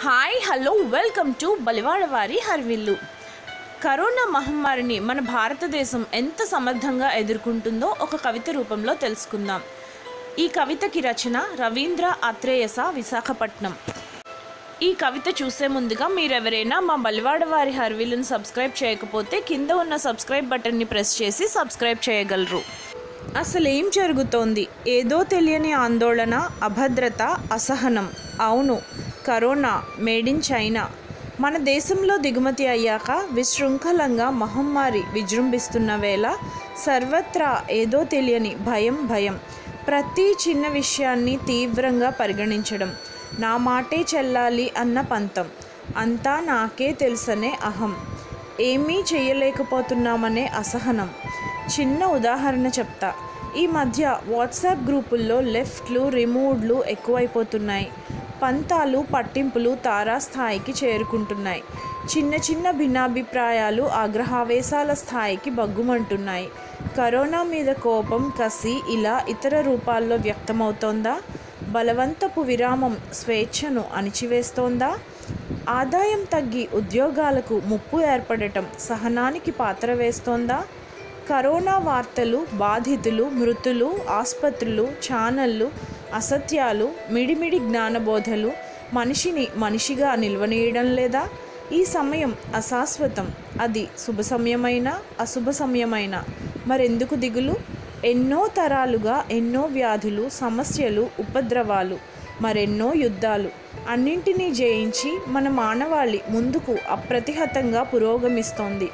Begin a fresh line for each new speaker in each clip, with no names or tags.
hi hello welcome to బలివాడవారి హర్విల్లు corona మహమ్మారిని మన భారతదేశం ఎంత సమర్థంగా ఎదుర్కొంటుందో ఒక కవిత రూపంలో తెలుసుకుందాం ఈ కవితకి రచన రవీంద్ర అత్రేయస విశాఖపట్నం ఈ కవిత చూసే ముందుగా మీరెవరైనా మా బలివాడవారి హర్విల్లును సబ్స్క్రైబ్ చేయకపోతే కింద ఉన్న సబ్స్క్రైబ్ బటన్ని ప్రెస్ చేసి సబ్స్క్రైబ్ చేయగలరు అసలు ఏం జరుగుతోంది ఏదో తెలియని ఆందోళన అభద్రత అసహనం అవును కరోనా మేడ్ ఇన్ చైనా మన దేశంలో దిగుమతి అయ్యాక విశృంఖలంగా మహమ్మారి విజృంభిస్తున్న వేళ సర్వత్రా ఏదో తెలియని భయం భయం ప్రతి చిన్న విషయాన్ని తీవ్రంగా పరిగణించడం నా మాటే చెల్లాలి అన్న పంతం అంతా నాకే తెలుసనే అహం ఏమీ చేయలేకపోతున్నామనే అసహనం చిన్న ఉదాహరణ చెప్తా ఈ మధ్య వాట్సాప్ గ్రూపుల్లో లెఫ్ట్లు రిమూవ్డ్లు ఎక్కువైపోతున్నాయి పంతాలు పట్టింపులు తారాస్థాయికి చేరుకుంటున్నాయి చిన్న చిన్న భిన్నాభిప్రాయాలు ఆగ్రహావేశాల స్థాయికి బగ్గుమంటున్నాయి కరోనా మీద కోపం కసి ఇలా ఇతర రూపాల్లో వ్యక్తమవుతోందా బలవంతపు విరామం స్వేచ్ఛను అణిచివేస్తోందా ఆదాయం తగ్గి ఉద్యోగాలకు ముప్పు ఏర్పడటం సహనానికి పాత్ర వేస్తోందా కరోనా వార్తలు బాధితులు మృతులు ఆసుపత్రులు ఛానళ్ళు అసత్యాలు మిడిమిడి జ్ఞానబోధలు మనిషిని మనిషిగా నిల్వనీయడం లేదా ఈ సమయం అశాశ్వతం అది శుభ సమయమైన అశుభ సమయమైన మరెందుకు దిగులు ఎన్నో తరాలుగా ఎన్నో వ్యాధులు సమస్యలు ఉపద్రవాలు మరెన్నో యుద్ధాలు అన్నింటినీ జయించి మన మానవాళి ముందుకు అప్రతిహతంగా పురోగమిస్తోంది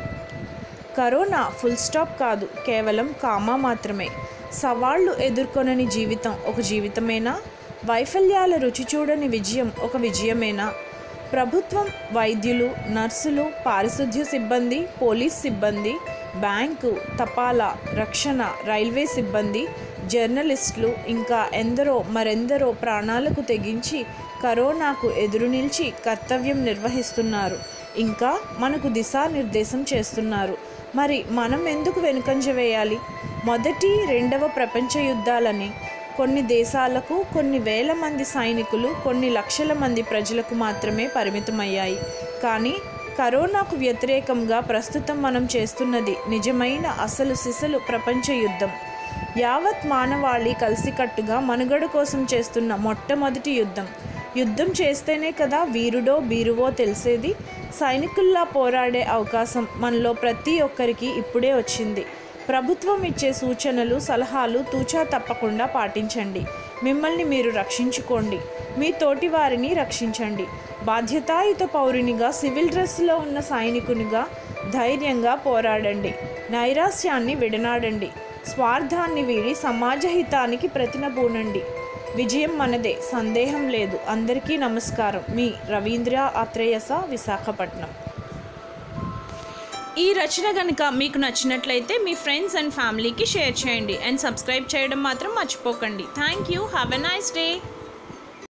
కరోనా ఫుల్ స్టాప్ కాదు కేవలం కామా మాత్రమే సవాళ్లు ఎదుర్కొనని జీవితం ఒక జీవితమేనా వైఫల్యాల రుచి చూడని విజయం ఒక విజయమేనా ప్రభుత్వం వైద్యులు నర్సులు పారిశుద్ధ్య సిబ్బంది పోలీస్ సిబ్బంది బ్యాంకు తపాలా రక్షణ రైల్వే సిబ్బంది జర్నలిస్టులు ఇంకా ఎందరో మరెందరో ప్రాణాలకు తెగించి కరోనాకు ఎదురు నిలిచి కర్తవ్యం నిర్వహిస్తున్నారు ఇంకా మనకు దిశానిర్దేశం చేస్తున్నారు మరి మనం ఎందుకు వెనుకంజ వేయాలి మొదటి రెండవ ప్రపంచ యుద్ధాలని కొన్ని దేశాలకు కొన్ని వేల మంది సైనికులు కొన్ని లక్షల మంది ప్రజలకు మాత్రమే పరిమితమయ్యాయి కానీ కరోనాకు వ్యతిరేకంగా ప్రస్తుతం మనం చేస్తున్నది నిజమైన అసలు సిసలు ప్రపంచ యుద్ధం యావత్ మానవాళి కలిసికట్టుగా మనుగడ కోసం చేస్తున్న మొట్టమొదటి యుద్ధం యుద్ధం చేస్తేనే కదా వీరుడో బీరువో తెలిసేది సైనికుల్లా పోరాడే అవకాశం మనలో ప్రతి ఒక్కరికి ఇప్పుడే వచ్చింది ప్రభుత్వం ఇచ్చే సూచనలు సలహాలు తూచా తప్పకుండా పాటించండి మిమ్మల్ని మీరు రక్షించుకోండి మీ తోటి వారిని రక్షించండి బాధ్యతాయుత పౌరునిగా సివిల్ డ్రెస్లో ఉన్న సైనికునిగా ధైర్యంగా పోరాడండి నైరాస్యాన్ని విడనాడండి స్వార్థాన్ని వీడి సమాజ హితానికి ప్రతినబూనండి విజయం మనదే సందేహం లేదు అందరికీ నమస్కారం మీ రవీంద్ర ఆత్రేయస విశాఖపట్నం ఈ రచన కనుక మీకు నచ్చినట్లయితే మీ ఫ్రెండ్స్ అండ్ ఫ్యామిలీకి షేర్ చేయండి అండ్ సబ్స్క్రైబ్ చేయడం మాత్రం మర్చిపోకండి thank you have a nice day